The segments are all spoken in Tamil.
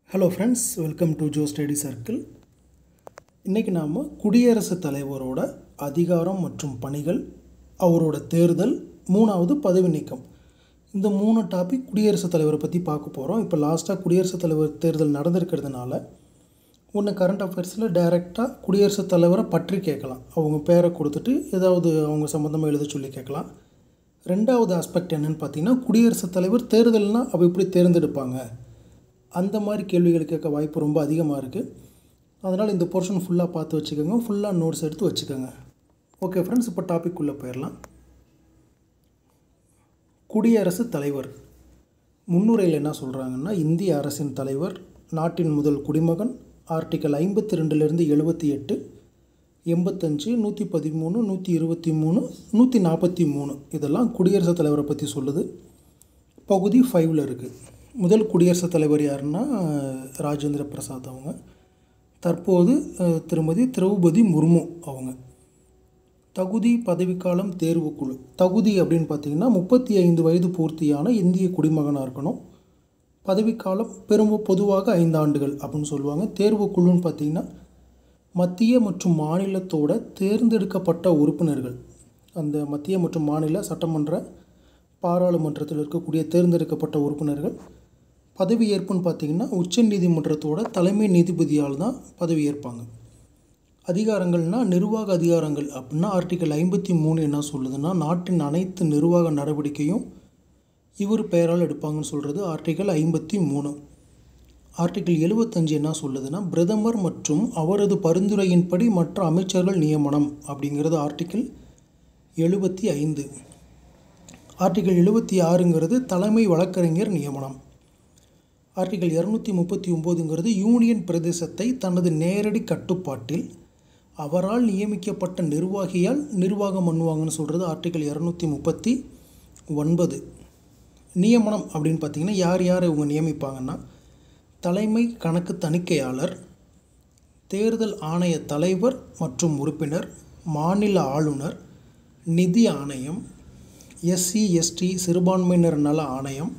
hello friends welcome to Jo study circle இன்றைக்கி நாம் குடியரசுத் தலைவரோட அதிகாரம் மற்றும் பணிகள் அவரோட தேர்தல் மூணாவது பதவி நீக்கம் இந்த மூணு டாபிக் குடியரசுத் தலைவரை பற்றி பார்க்க போகிறோம் இப்போ லாஸ்ட்டாக குடியரசுத் தலைவர் தேர்தல் நடந்திருக்கிறதுனால ஒன்று கரண்ட் அஃபேர்ஸில் டைரெக்டாக குடியரசுத் தலைவரை பற்றி கேட்கலாம் அவங்க பேரை கொடுத்துட்டு ஏதாவது அவங்க சம்மந்தமாக எழுத சொல்லி கேட்கலாம் ரெண்டாவது ஆஸ்பெக்ட் என்னென்னு பார்த்தீங்கன்னா குடியரசுத் தலைவர் தேர்தல்னால் அவ எப்படி தேர்ந்தெடுப்பாங்க அந்த மாதிரி கேள்விகள் கேட்க வாய்ப்பு ரொம்ப அதிகமாக இருக்குது அதனால் இந்த போர்ஷன் ஃபுல்லாக பார்த்து வச்சுக்கோங்க ஃபுல்லாக நோட்ஸ் எடுத்து வச்சுக்கோங்க ஓகே ஃப்ரெண்ட்ஸ் இப்போ டாபிக் உள்ளே போயிடலாம் குடியரசுத் தலைவர் முன்னுரையில் என்ன சொல்கிறாங்கன்னா இந்திய அரசின் தலைவர் நாட்டின் முதல் குடிமகன் ஆர்டிக்கல் ஐம்பத்தி ரெண்டுலேருந்து எழுபத்தி எட்டு எண்பத்தஞ்சு நூற்றி பதிமூணு நூற்றி இருபத்தி மூணு நூற்றி நாற்பத்தி மூணு இதெல்லாம் குடியரசுத் தலைவரை பற்றி சொல்லுது பகுதி ஃபைவ்ல இருக்குது முதல் குடியரசுத் தலைவர் யாருன்னா ராஜேந்திர பிரசாத் அவங்க தற்போது அஹ், திருமதி திரௌபதி முர்மு அவங்க தகுதி பதவிக்காலம் தேர்வுக்குழு தகுதி அப்படின்னு பார்த்தீங்கன்னா முப்பத்தி ஐந்து வயது பூர்த்தியான இந்திய குடிமகனாக இருக்கணும் பதவிக்காலம் பெரும் பொதுவாக ஐந்து ஆண்டுகள் அப்படின்னு சொல்லுவாங்க தேர்வுக்குழுன்னு பார்த்தீங்கன்னா மத்திய மற்றும் மாநிலத்தோட தேர்ந்தெடுக்கப்பட்ட உறுப்பினர்கள் அந்த மத்திய மற்றும் மாநில சட்டமன்ற பாராளுமன்றத்தில் இருக்கக்கூடிய தேர்ந்தெடுக்கப்பட்ட உறுப்பினர்கள் பதவியேற்புன்னு பார்த்தீங்கன்னா உச்ச நீதிமன்றத்தோட தலைமை நீதிபதியால் தான் பதவியேற்பாங்க அதிகாரங்கள்னா நிர்வாக அதிகாரங்கள் அப்படின்னா ஆர்டிக்கல் ஐம்பத்தி மூணு என்ன சொல்லுதுன்னா நாட்டின் அனைத்து நிர்வாக நடவடிக்கையும் இவர் பெயரால் எடுப்பாங்கன்னு சொல்கிறது ஆர்டிக்கல் ஐம்பத்தி மூணு ஆர்டிக்கல் எழுபத்தஞ்சு என்ன சொல்லுதுன்னா பிரதமர் மற்றும் அவரது பரிந்துரையின்படி மற்ற அமைச்சர்கள் நியமனம் அப்படிங்கிறது ஆர்டிக்கல் எழுபத்தி ஐந்து ஆர்டிக்கல் எழுபத்தி ஆறுங்கிறது தலைமை வழக்கறிஞர் நியமனம் ஆர்டிகல் இரநூத்தி முப்பத்தி ஒம்போதுங்கிறது யூனியன் பிரதேசத்தை தனது நேரடி கட்டுப்பாட்டில் அவரால் நியமிக்கப்பட்ட நிர்வாகியால் நிர்வாகம் பண்ணுவாங்கன்னு சொல்கிறது ஆர்டிகல் இரநூத்தி முப்பத்தி ஒன்பது நியமனம் அப்படின்னு பார்த்தீங்கன்னா யார் யார் இவங்க நியமிப்பாங்கன்னா தலைமை கணக்கு தணிக்கையாளர் தேர்தல் ஆணைய தலைவர் மற்றும் உறுப்பினர் மாநில ஆளுநர் நிதி ஆணையம் எஸ்சி எஸ்டி சிறுபான்மையினர் நல ஆணையம்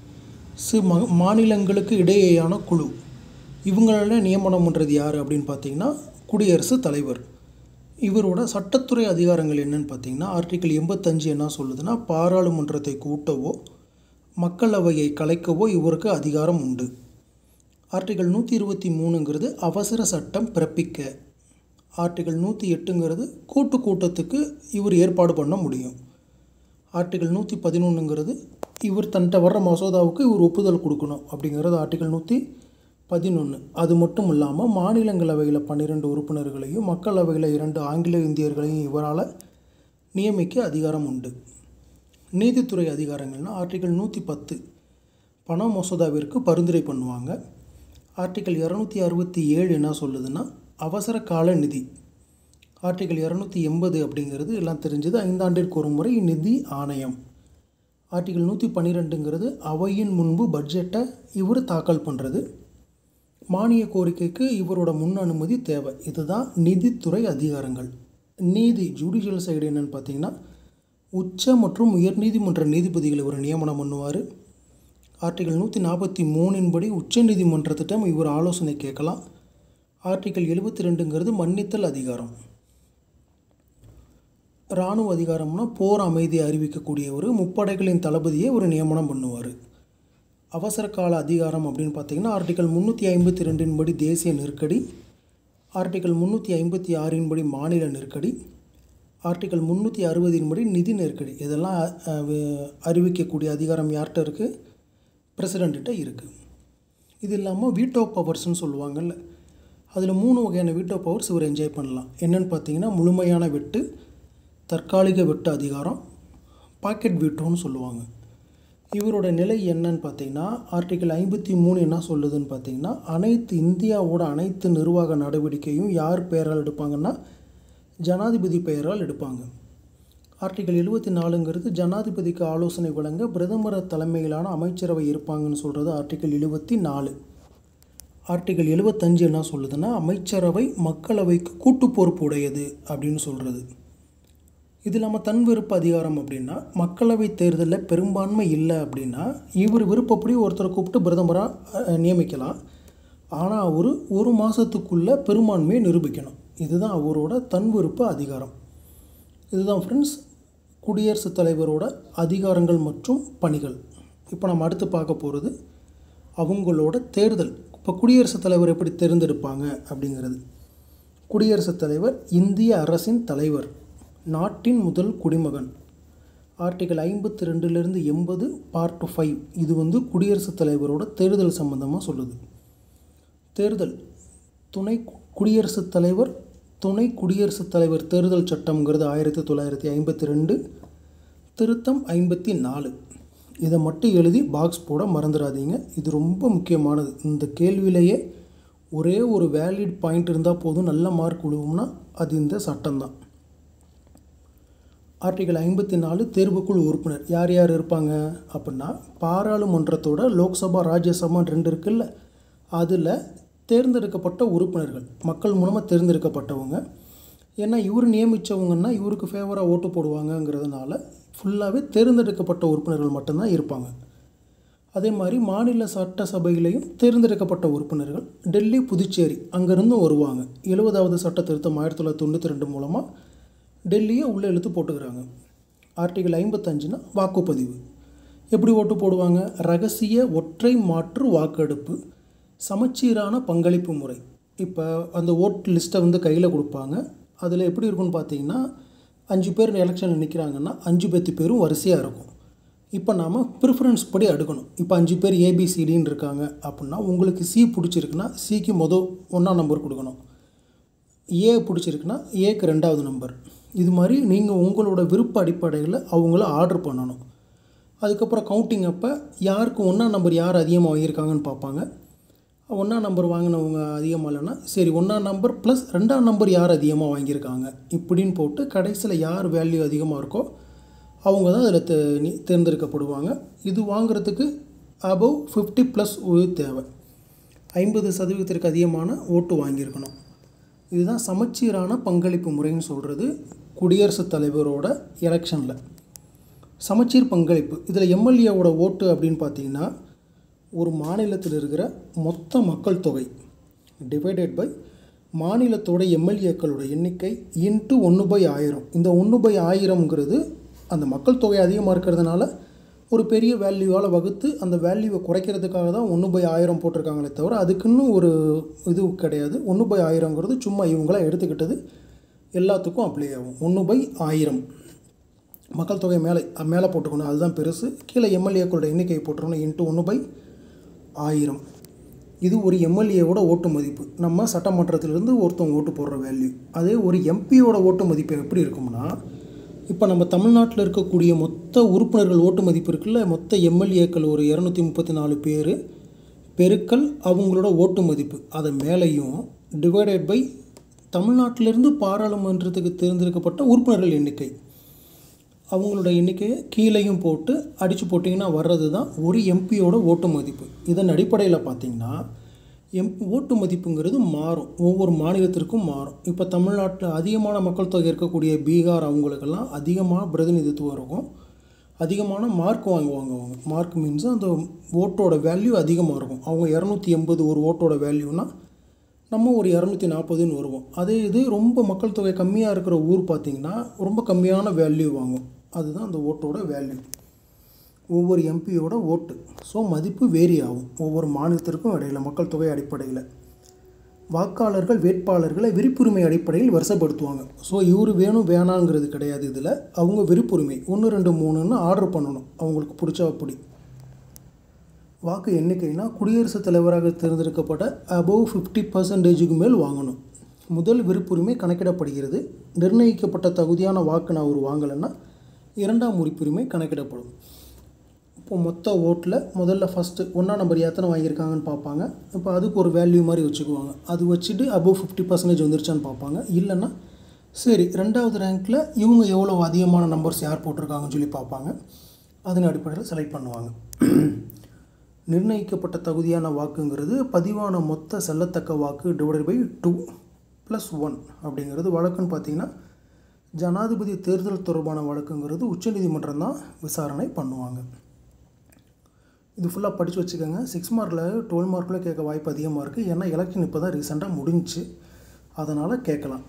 சி ம மாநிலங்களுக்கு இடையேயான குழு இவங்கள நியமனம் பண்ணுறது யார் அப்படின்னு பார்த்தீங்கன்னா குடியரசுத் தலைவர் இவரோட சட்டத்துறை அதிகாரங்கள் என்னன்னு பார்த்தீங்கன்னா ஆர்டிகல் எண்பத்தஞ்சு என்ன சொல்லுதுன்னா பாராளுமன்றத்தை கூட்டவோ மக்களவையை கலைக்கவோ இவருக்கு அதிகாரம் உண்டு ஆர்டிகல் நூற்றி இருபத்தி மூணுங்கிறது அவசர சட்டம் பிறப்பிக்க ஆர்டிகல் நூற்றி எட்டுங்கிறது கூட்டு கூட்டத்துக்கு இவர் ஏற்பாடு பண்ண முடியும் ஆர்டிகல் நூற்றி பதினொன்றுங்கிறது இவர் தன்கிட்ட வர்ற மசோதாவுக்கு இவர் ஒப்புதல் கொடுக்கணும் அப்படிங்கிறது ஆர்டிகல் நூற்றி பதினொன்று அது மட்டும் இல்லாமல் மாநிலங்களவையில் பன்னிரெண்டு உறுப்பினர்களையும் மக்களவையில் இரண்டு ஆங்கில இந்தியர்களையும் இவரால் நியமிக்க அதிகாரம் உண்டு நீதித்துறை அதிகாரங்கள்னால் ஆர்டிகல் நூற்றி பத்து பண மசோதாவிற்கு பரிந்துரை பண்ணுவாங்க ஆர்டிகல் இரநூத்தி அறுபத்தி ஏழு என்ன சொல்லுதுன்னா அவசர கால நிதி ஆர்டிகல் இரநூத்தி எண்பது அப்படிங்கிறது எல்லாம் தெரிஞ்சது ஐந்தாண்டிற்கு ஒரு முறை நிதி ஆணையம் ஆர்டிகல் நூற்றி பன்னிரெண்டுங்கிறது அவையின் முன்பு பட்ஜெட்டை இவர் தாக்கல் பண்ணுறது மானிய கோரிக்கைக்கு இவரோட முன் அனுமதி தேவை இதுதான் நிதித்துறை அதிகாரங்கள் நீதி ஜுடிஷியல் சைடு என்னன்னு பார்த்தீங்கன்னா உச்ச மற்றும் உயர்நீதிமன்ற நீதிபதிகள் இவர் நியமனம் பண்ணுவார் ஆர்டிகல் நூற்றி நாற்பத்தி மூணின்படி உச்ச நீதிமன்றத்திடம் இவர் ஆலோசனை கேட்கலாம் ஆர்டிகல் எழுபத்தி ரெண்டுங்கிறது மன்னித்தல் அதிகாரம் இராணுவ அதிகாரம்னா போர் அமைதியை அறிவிக்கக்கூடியவர் முப்படைகளின் தளபதியை ஒரு நியமனம் பண்ணுவார் அவசர கால அதிகாரம் அப்படின்னு பார்த்தீங்கன்னா ஆர்டிகல் முந்நூற்றி ஐம்பத்தி ரெண்டின் படி தேசிய நெருக்கடி ஆர்டிகல் முந்நூற்றி ஐம்பத்தி ஆறின் படி மாநில நெருக்கடி ஆர்டிகல் முந்நூற்றி அறுபதின் படி நிதி நெருக்கடி இதெல்லாம் அஹ், வே- அறிவிக்கக்கூடிய அதிகாரம் யார்கிட்ட இருக்குது பிரசிடெண்ட்டிட்ட இருக்குது இது இல்லாமல் வீட்டோ பவர்ஸ்னு சொல்லுவாங்கல்ல அதில் மூணு வகையான வீட்டோ பவர்ஸ் இவர் என்ஜாய் பண்ணலாம் என்னென்னு பார்த்தீங்கன்னா முழுமையான வெட்டு தற்காலிக வெட்டு அதிகாரம் பாக்கெட் வீட்டோன்னு சொல்லுவாங்க இவரோட நிலை என்னன்னு பார்த்தீங்கன்னா ஆர்டிகல் ஐம்பத்தி மூணு என்ன சொல்லுதுன்னு பார்த்தீங்கன்னா அனைத்து இந்தியாவோட அனைத்து நிர்வாக நடவடிக்கையும் யார் பெயரால் எடுப்பாங்கன்னா ஜனாதிபதி பெயரால் எடுப்பாங்க ஆர்டிகல் எழுபத்தி நாலுங்கிறது ஜனாதிபதிக்கு ஆலோசனை வழங்க பிரதமர் தலைமையிலான அமைச்சரவை இருப்பாங்கன்னு சொல்கிறது ஆர்டிகல் எழுபத்தி நாலு ஆர்டிகல் எழுபத்தஞ்சு என்ன சொல்லுதுன்னா அமைச்சரவை மக்களவைக்கு கூட்டு பொறுப்பு உடையது அப்படின்னு சொல்கிறது இது இல்லாமல் தன் விருப்ப அதிகாரம் அப்படின்னா மக்களவை தேர்தலில் பெரும்பான்மை இல்லை அப்படின்னா இவர் விருப்பப்படி ஒருத்தரை கூப்பிட்டு பிரதமராக நியமிக்கலாம் ஆனால் அவர் ஒரு மாதத்துக்குள்ளே பெரும்பான்மையை நிரூபிக்கணும் இதுதான் அவரோட தன்விருப்ப அதிகாரம் இதுதான் ஃப்ரெண்ட்ஸ் குடியரசுத் தலைவரோட அதிகாரங்கள் மற்றும் பணிகள் இப்போ நம்ம அடுத்து பார்க்க போகிறது அவங்களோட தேர்தல் இப்போ குடியரசுத் தலைவர் எப்படி தேர்ந்தெடுப்பாங்க அப்படிங்கிறது குடியரசுத் தலைவர் இந்திய அரசின் தலைவர் நாட்டின் முதல் குடிமகன் ஆர்டிகல் ஐம்பத்தி ரெண்டுலேருந்து எண்பது பார்ட் ஃபைவ் இது வந்து குடியரசுத் தலைவரோட தேர்தல் சம்பந்தமாக சொல்லுது தேர்தல் துணை குடியரசுத் தலைவர் துணை குடியரசுத் தலைவர் தேர்தல் சட்டம்ங்கிறது ஆயிரத்தி தொள்ளாயிரத்தி ஐம்பத்தி ரெண்டு திருத்தம் ஐம்பத்தி நாலு இதை மட்டும் எழுதி பாக்ஸ் போட மறந்துடாதீங்க இது ரொம்ப முக்கியமானது இந்த கேள்வியிலேயே ஒரே ஒரு வேலிட் பாயிண்ட் இருந்தால் போதும் நல்ல மார்க் விழுவும்னா அது இந்த சட்டம்தான் ஆர்டிகல் ஐம்பத்தி நாலு தேர்வுக்குழு உறுப்பினர் யார் யார் இருப்பாங்க அப்படின்னா பாராளுமன்றத்தோட லோக்சபா ராஜ்யசபா ரெண்டு இருக்குல்ல அதில் தேர்ந்தெடுக்கப்பட்ட உறுப்பினர்கள் மக்கள் மூலமாக தேர்ந்தெடுக்கப்பட்டவங்க ஏன்னா இவர் நியமித்தவங்கன்னா இவருக்கு ஃபேவராக ஓட்டு போடுவாங்கங்கிறதுனால ஃபுல்லாகவே தேர்ந்தெடுக்கப்பட்ட உறுப்பினர்கள் மட்டும்தான் இருப்பாங்க அதே மாதிரி மாநில சட்டசபையிலையும் தேர்ந்தெடுக்கப்பட்ட உறுப்பினர்கள் டெல்லி புதுச்சேரி அங்கேருந்தும் வருவாங்க எழுபதாவது சட்ட திருத்தம் ஆயிரத்தி தொள்ளாயிரத்தி தொண்ணூற்றி ரெண்டு மூலமாக டெல்லியை உள்ளே இழுத்து போட்டுக்கிறாங்க ஆர்டிகல் ஐம்பத்தஞ்சுனா வாக்குப்பதிவு எப்படி ஓட்டு போடுவாங்க ரகசிய ஒற்றை மாற்று வாக்கெடுப்பு சமச்சீரான பங்களிப்பு முறை இப்போ அந்த ஓட் லிஸ்ட்டை வந்து கையில் கொடுப்பாங்க அதில் எப்படி இருக்கும்னு பார்த்தீங்கன்னா அஞ்சு பேர் எலெக்ஷனில் நிற்கிறாங்கன்னா அஞ்சு பேத்து பேரும் வரிசையாக இருக்கும் இப்போ நாம் ப்ரிஃபரன்ஸ் படி அடுக்கணும் இப்போ அஞ்சு பேர் ஏபிசிடின்னு இருக்காங்க அப்படின்னா உங்களுக்கு சி பிடிச்சிருக்குன்னா சிக்கு மொதல் ஒன்றாம் நம்பர் கொடுக்கணும் ஏ பிடிச்சிருக்குன்னா ஏக்கு ரெண்டாவது நம்பர் இது மாதிரி நீங்கள் உங்களோட விருப்ப அடிப்படையில் அவங்கள ஆர்டர் பண்ணணும் அதுக்கப்புறம் கவுண்டிங் அப்போ யாருக்கு ஒன்றாம் நம்பர் யார் அதிகமாக வாங்கியிருக்காங்கன்னு பார்ப்பாங்க ஒன்றாம் நம்பர் வாங்கினவங்க அதிகமாக இல்லைன்னா சரி ஒன்றாம் நம்பர் ப்ளஸ் ரெண்டாம் நம்பர் யார் அதிகமாக வாங்கியிருக்காங்க இப்படின்னு போட்டு கடைசியில் யார் வேல்யூ அதிகமாக இருக்கோ அவங்க தான் அதில் தே நி- தேர்ந்தெடுக்கப்படுவாங்க இது வாங்குறதுக்கு அபவ் ஃபிஃப்டி ப்ளஸ் தேவை ஐம்பது சதவீதத்திற்கு அதிகமான ஓட்டு வாங்கியிருக்கணும் இதுதான் சமச்சீரான பங்களிப்பு முறைன்னு சொல்கிறது குடியரசுத் தலைவரோட எலெக்ஷனில் சமச்சீர் பங்களிப்பு இதில் எம்எல்ஏவோட ஓட்டு அப்படின்னு பார்த்தீங்கன்னா ஒரு மாநிலத்தில் இருக்கிற மொத்த மக்கள் தொகை டிவைடட் பை மாநிலத்தோட எம்எல்ஏக்களோட எண்ணிக்கை இன்ட்டு ஒன்று பை ஆயிரம் இந்த ஒன்று பை ஆயிரம்ங்கிறது அந்த மக்கள் தொகை அதிகமாக இருக்கிறதுனால ஒரு பெரிய வேல்யூவால் வகுத்து அந்த வேல்யூவை குறைக்கிறதுக்காக தான் ஒன்று பை ஆயிரம் போட்டிருக்காங்களே தவிர அதுக்குன்னு ஒரு இது கிடையாது ஒன்று பை ஆயிரங்கிறது சும்மா இவங்களாம் எடுத்துக்கிட்டது எல்லாத்துக்கும் அப்ளை ஆகும் ஒன்று பை ஆயிரம் மக்கள் தொகை மேலே மேலே போட்டுக்கணும் அதுதான் பெருசு கீழே எம்எல்ஏக்களோட எண்ணிக்கை போட்டுருக்கணும் இன்ட்டு ஒன்று பை ஆயிரம் இது ஒரு எம்எல்ஏவோட ஓட்டு மதிப்பு நம்ம சட்டமன்றத்திலிருந்து ஒருத்தவங்க ஓட்டு போடுற வேல்யூ அதே ஒரு எம்பியோட ஓட்டு மதிப்பு எப்படி இருக்கும்னா இப்போ நம்ம தமிழ்நாட்டில் இருக்கக்கூடிய மொத்த உறுப்பினர்கள் ஓட்டு மதிப்பு இருக்குல்ல மொத்த எம்எல்ஏக்கள் ஒரு இரநூத்தி முப்பத்தி நாலு பேர் பெருக்கல் அவங்களோட ஓட்டு மதிப்பு அதை மேலேயும் டிவைடட் பை தமிழ்நாட்டிலிருந்து பாராளுமன்றத்துக்கு தேர்ந்தெடுக்கப்பட்ட உறுப்பினர்கள் எண்ணிக்கை அவங்களோட எண்ணிக்கையை கீழேயும் போட்டு அடித்து போட்டிங்கன்னா வர்றது தான் ஒரு எம்பியோட ஓட்டு மதிப்பு இதன் அடிப்படையில் பார்த்தீங்கன்னா எம் ஓட்டு மதிப்புங்கிறது மாறும் ஒவ்வொரு மாநிலத்திற்கும் மாறும் இப்போ தமிழ்நாட்டில் அதிகமான மக்கள் தொகை இருக்கக்கூடிய பீகார் அவங்களுக்கெல்லாம் அதிகமான பிரதிநிதித்துவம் இருக்கும் அதிகமான மார்க் வாங்குவாங்க அவங்க மார்க் மீன்ஸ் அந்த ஓட்டோட வேல்யூ அதிகமாக இருக்கும் அவங்க இரநூத்தி எண்பது ஒரு ஓட்டோட வேல்யூனா நம்ம ஒரு இரநூத்தி நாற்பதுன்னு வருவோம் அதே இது ரொம்ப மக்கள் தொகை கம்மியாக இருக்கிற ஊர் பார்த்திங்கன்னா ரொம்ப கம்மியான வேல்யூ வாங்கும் அதுதான் அந்த ஓட்டோட வேல்யூ ஒவ்வொரு எம்பியோட ஓட்டு ஸோ மதிப்பு வேரி ஆகும் ஒவ்வொரு மாநிலத்திற்கும் இடையில மக்கள் தொகை அடிப்படையில் வாக்காளர்கள் வேட்பாளர்களை விருப்புரிமை அடிப்படையில் வரிசைப்படுத்துவாங்க ஸோ இவர் வேணும் வேணாங்கிறது கிடையாது இதில் அவங்க விருப்புரிமை ஒன்று ரெண்டு மூணுன்னு ஆர்டர் பண்ணணும் அவங்களுக்கு பிடிச்ச அப்படி வாக்கு எண்ணிக்கைனா குடியரசுத் தலைவராக தேர்ந்தெடுக்கப்பட்ட அபோவ் ஃபிஃப்டி பர்சன்டேஜுக்கு மேல் வாங்கணும் முதல் விருப்புரிமை கணக்கிடப்படுகிறது நிர்ணயிக்கப்பட்ட தகுதியான வாக்கு நான் ஒரு வாங்கலைன்னா இரண்டாம் உறுப்புரிமை கணக்கிடப்படும் இப்போ மொத்த ஓட்டில் முதல்ல ஃபஸ்ட்டு ஒன்றாம் நம்பர் எத்தனை வாங்கியிருக்காங்கன்னு பார்ப்பாங்க இப்போ அதுக்கு ஒரு வேல்யூ மாதிரி வச்சுக்குவாங்க அது வச்சுட்டு அபோவ் ஃபிஃப்டி பர்சன்டேஜ் வந்துருச்சான்னு பார்ப்பாங்க இல்லைன்னா சரி ரெண்டாவது ரேங்க்கில் இவங்க எவ்வளோ அதிகமான நம்பர்ஸ் யார் போட்டிருக்காங்கன்னு சொல்லி பார்ப்பாங்க அதன் அடிப்படையில் செலக்ட் பண்ணுவாங்க நிர்ணயிக்கப்பட்ட தகுதியான வாக்குங்கிறது பதிவான மொத்த செல்லத்தக்க வாக்கு divided by two plus one அப்படிங்கிறது வழக்குன்னு பார்த்தீங்கன்னா ஜனாதிபதி தேர்தல் தொடர்பான வழக்குங்கிறது உச்சநீதிமன்றம் தான் விசாரணை பண்ணுவாங்க இது ஃபுல்லாக படித்து வச்சுக்கோங்க சிக்ஸ் மார்க்கில் டுவெல் மார்க்கில் கேட்க வாய்ப்பு அதிகமாக இருக்குது ஏன்னா எலெக்ஷன் இப்போ தான் ரீசெண்டாக முடிஞ்சுச்சு அதனால் கேட்கலாம்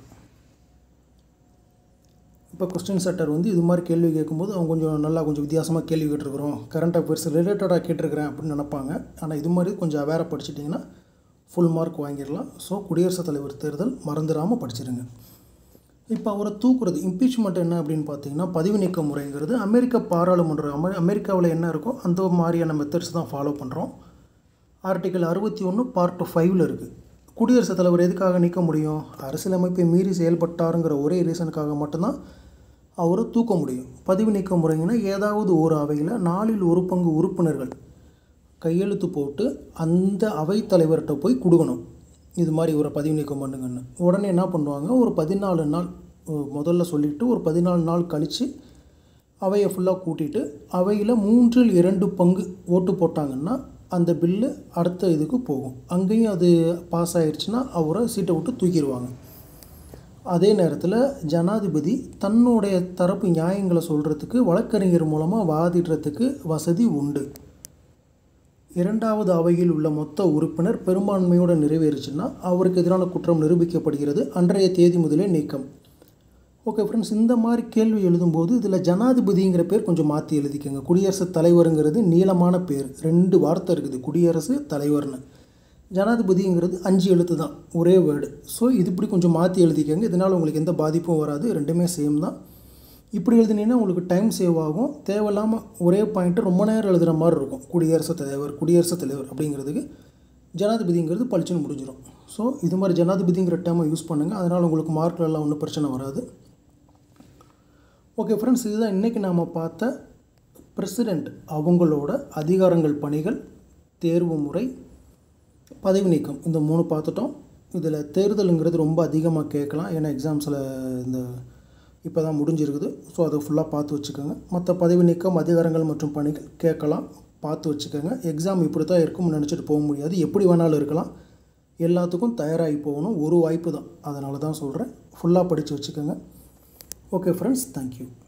இப்போ கொஸ்டின் செட்டர் வந்து இது மாதிரி கேள்வி கேட்கும்போது அவங்க கொஞ்சம் நல்லா கொஞ்சம் வித்தியாசமாக கேள்வி கேட்டிருக்கிறோம் கரண்ட் அஃபேர்ஸ் ரிலேட்டடாக கேட்டிருக்கிறேன் அப்படின்னு நினைப்பாங்க ஆனால் இது மாதிரி கொஞ்சம் அவேராக படிச்சிட்டிங்கன்னா ஃபுல் மார்க் வாங்கிடலாம் ஸோ குடியரசுத் தலைவர் தேர்தல் மறந்துடாமல் படிச்சிருங்க இப்போ அவரை தூக்குறது இம்பீச்மெண்ட் என்ன அப்படின்னு பார்த்தீங்கன்னா பதவி நீக்க முறைங்கிறது அமெரிக்க பாராளுமன்றம் அமெ அமெரிக்காவில் என்ன இருக்கோ அந்த மாதிரியான மெத்தட்ஸ் தான் ஃபாலோ பண்ணுறோம் ஆர்டிக்கல் அறுபத்தி ஒன்று பார்ட் ஃபைவ்ல இருக்குது குடியரசுத் தலைவர் எதுக்காக நீக்க முடியும் அரசியலமைப்பை மீறி செயல்பட்டாருங்கிற ஒரே ரீசனுக்காக மட்டும்தான் அவரை தூக்க முடியும் பதவி நீக்க முறைங்கன்னா ஏதாவது ஒரு அவையில் நாலில் ஒரு பங்கு உறுப்பினர்கள் கையெழுத்து போட்டு அந்த அவைத் தலைவர்கிட்ட போய் கொடுக்கணும் இது மாதிரி ஒரு பதவி நீக்கம் பண்ணுங்கன்னு உடனே என்ன பண்ணுவாங்க ஒரு பதினாலு நாள் அஹ், முதல்ல சொல்லிவிட்டு ஒரு பதினாலு நாள் கழித்து அவையை ஃபுல்லாக கூட்டிட்டு அவையில் மூன்றில் இரண்டு பங்கு ஓட்டு போட்டாங்கன்னா அந்த பில்லு அடுத்த இதுக்கு போகும் அங்கேயும் அது பாஸ் ஆயிடுச்சுன்னா அவரை சீட்டை விட்டு தூக்கிடுவாங்க அதே நேரத்தில் ஜனாதிபதி தன்னுடைய தரப்பு நியாயங்களை சொல்கிறதுக்கு வழக்கறிஞர் மூலமாக வாதிடுறதுக்கு வசதி உண்டு இரண்டாவது அவையில் உள்ள மொத்த உறுப்பினர் பெரும்பான்மையோடு நிறைவேறுச்சுன்னா அவருக்கு எதிரான குற்றம் நிரூபிக்கப்படுகிறது அன்றைய தேதி முதலே நீக்கம் ஓகே ஃப்ரெண்ட்ஸ் இந்த மாதிரி கேள்வி எழுதும்போது இதில் ஜனாதிபதிங்கிற பேர் கொஞ்சம் மாற்றி எழுதிக்கோங்க குடியரசுத் தலைவருங்கிறது நீளமான பேர் ரெண்டு வார்த்தை இருக்குது குடியரசு தலைவர்னு ஜனாதிபதிங்கிறது அஞ்சு எழுத்து தான் ஒரே வேர்டு ஸோ இது இப்படி கொஞ்சம் மாற்றி எழுதிக்கோங்க இதனால் உங்களுக்கு எந்த பாதிப்பும் வராது ரெண்டுமே சேம் தான் இப்படி எழுதினீங்கன்னா உங்களுக்கு டைம் சேவ் ஆகும் தேவையில்லாமல் ஒரே பாயிண்ட்டு ரொம்ப நேரம் எழுதுகிற மாதிரி இருக்கும் குடியரசுத் தலைவர் குடியரசுத் தலைவர் அப்படிங்கிறதுக்கு ஜனாதிபதிங்கிறது பளிச்சுன்னு முடிஞ்சிடும் ஸோ இது மாதிரி ஜனாதிபதிங்கிற டேமை யூஸ் பண்ணுங்கள் அதனால் உங்களுக்கு மார்க்லலாம் ஒன்றும் பிரச்சனை வராது ஓகே ஃப்ரெண்ட்ஸ் இதுதான் இன்றைக்கி நாம் பார்த்த பிரசிடெண்ட் அவங்களோட அதிகாரங்கள் பணிகள் தேர்வு முறை பதவி நீக்கம் இந்த மூணு பார்த்துட்டோம் இதில் தேர்தலுங்கிறது ரொம்ப அதிகமாக கேட்கலாம் ஏன்னா எக்ஸாம்ஸில் இந்த இப்போ தான் முடிஞ்சிருக்குது ஸோ அதை ஃபுல்லாக பார்த்து வச்சுக்கோங்க மற்ற பதவி நீக்கம் அதிகாரங்கள் மற்றும் பணிகள் கேட்கலாம் பார்த்து வச்சுக்கோங்க எக்ஸாம் இப்படி தான் இருக்கும்னு நினச்சிட்டு போக முடியாது எப்படி வேணாலும் இருக்கலாம் எல்லாத்துக்கும் தயாராகி போகணும் ஒரு வாய்ப்பு தான் அதனால தான் சொல்கிறேன் ஃபுல்லாக படித்து வச்சுக்கோங்க ஓகே ஃப்ரெண்ட்ஸ் தேங்க்யூ